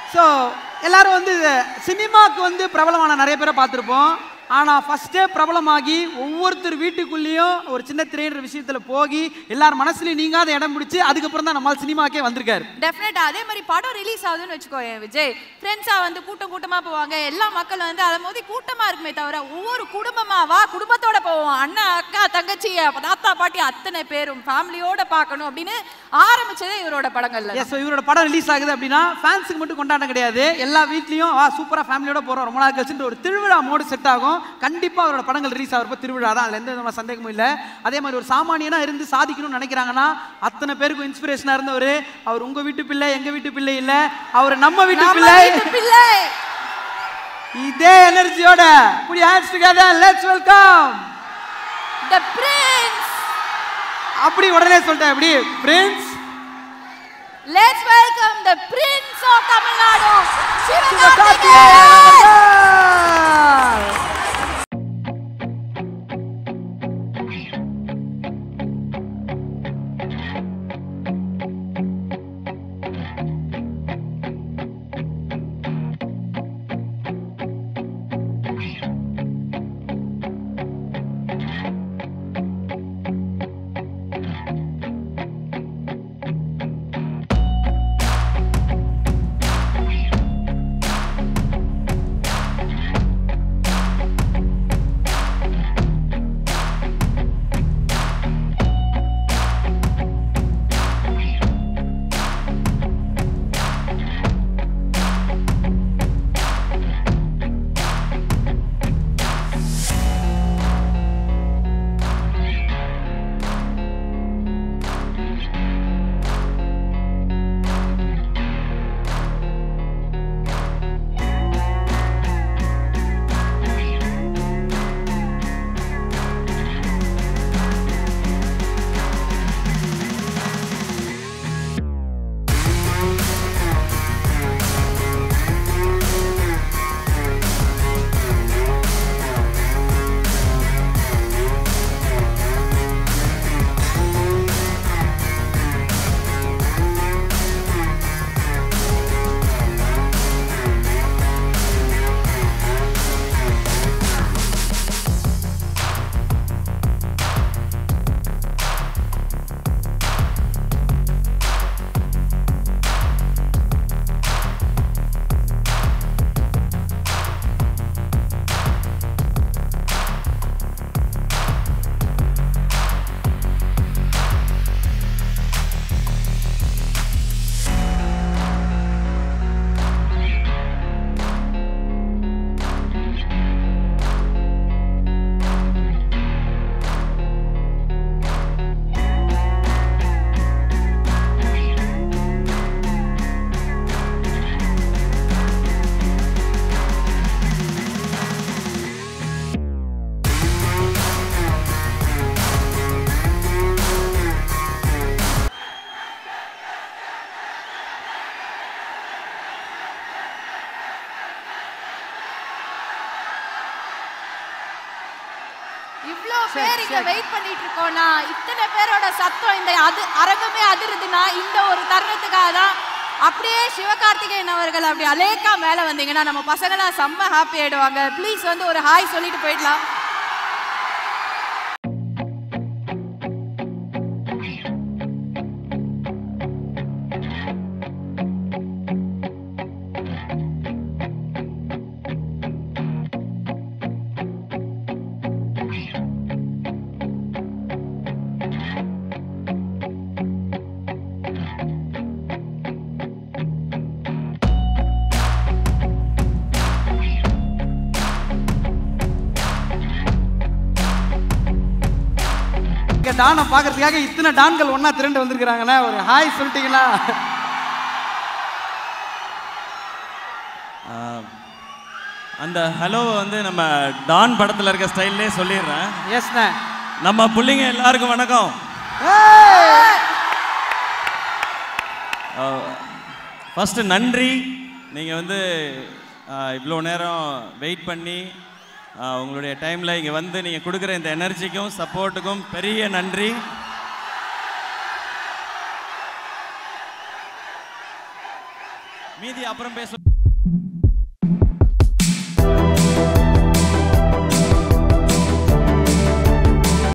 so எல்லாரும் வந்து சினிமாக்கு வந்து பிரபலமான நிறைய பேரை பார்த்துருப்போம் ஆனால் ஃபஸ்ட்டே பிரபலமாகி ஒவ்வொருத்தர் வீட்டுக்குள்ளேயும் ஒரு சின்ன திரையிற விஷயத்தில் போகி எல்லார் மனசுலையும் நீங்காத இடம் பிடிச்சி அதுக்கப்புறம் தான் நம்மால் சினிமாக்கே வந்திருக்காரு டெஃபினட்டா அதே மாதிரி படம் ரிலீஸ் ஆகுதுன்னு வச்சுக்கோ என் விஜய் ஃப்ரெண்ட்ஸா வந்து கூட்டம் கூட்டமா போவாங்க எல்லா மக்கள் வந்து அதை மோதி கூட்டமா இருக்குமே தவிர ஒவ்வொரு குடும்பமா வா குடும்பத்தோட போவோம் அண்ணா அக்கா தங்கச்சி அப்ப தாத்தா பாட்டி அத்தனை பேரும் ஃபேமிலியோட பார்க்கணும் அப்படின்னு ஆரம்பிச்சதே இவரோட படங்கள்ல எஸ் இவரோட படம் ரிலீஸ் ஆகுது அப்படின்னா ஃபேன்ஸுக்கு மட்டும் கொண்டாட்டம் கிடையாது எல்லா வீட்லேயும் வா சூப்பராக ஃபேமிலியோட போகிறோம் ரொம்ப நாள் கழிச்சுட்டு ஒரு திருவிழா மோடு செட் ஆகும் கண்டிப்பாக அவரோட படங்கள் ரிலீஸ் ஆகிறப்ப திருவிழா தான் அதில் எந்த விதமான சந்தேகமும் இல்லை அதே மாதிரி ஒரு சாமானியனாக இருந்து சாதிக்கணும்னு நினைக்கிறாங்கன்னா அத்தனை பேருக்கும் இன்ஸ்பிரேஷனாக இருந்தவர் அவர் உங்கள் வீட்டு பிள்ளை எங்கள் வீட்டு பிள்ளை இல்லை அவர் நம்ம வீட்டு நம்ம பிள்ளை வீட்டு பிள்ளை இதே எனர்ஜியோட புடி hands together let's welcome the prince அப்படி உடனே சொல்லிட்டேன் அப்படி prince let's welcome the prince of Tamil Nadu Sivakarthikeyan இவ்ளோ பேர் இங்க வெயிட் பண்ணிட்டு இருக்கோம்னா இத்தனை பேரோட சத்தம் இந்த அது அரங்கமே அதிருதுன்னா இந்த ஒரு தருணத்துக்காக தான் அப்படியே சிவகார்த்திகேயன் அவர்கள் அப்படி அலேக்கா மேல வந்தீங்கன்னா நம்ம பசங்களாம் செம்ம ஹாப்பி ஆயிடுவாங்க ப்ளீஸ் வந்து ஒரு ஹாய் சொல்லிட்டு போயிடலாம் இங்க டானை பார்க்கறதுக்காக இத்தனை டான்கள் ஒண்ணா திரண்டு வந்திருக்கிறாங்கண்ணே ஒரு ஹாய் சொல்லிட்டீங்களா ஆஹ், அந்த ஹலோ வந்து நம்ம டான் படத்தில் இருக்க ஸ்டைல்லே சொல்லிடுறேன் எஸ்ண்ணே நம்ம பிள்ளைங்க எல்லாருக்கும் வணக்கம் ஃபஸ்ட்டு நன்றி நீங்கள் வந்து இவ்வளோ நேரம் வெயிட் பண்ணி ஆஹ், உங்களுடைய டைமில் இங்கே வந்து நீங்கள் கொடுக்குற இந்த எனர்ஜிக்கும் சப்போர்ட்டுக்கும் பெரிய நன்றி மீதி அப்புறம் பேச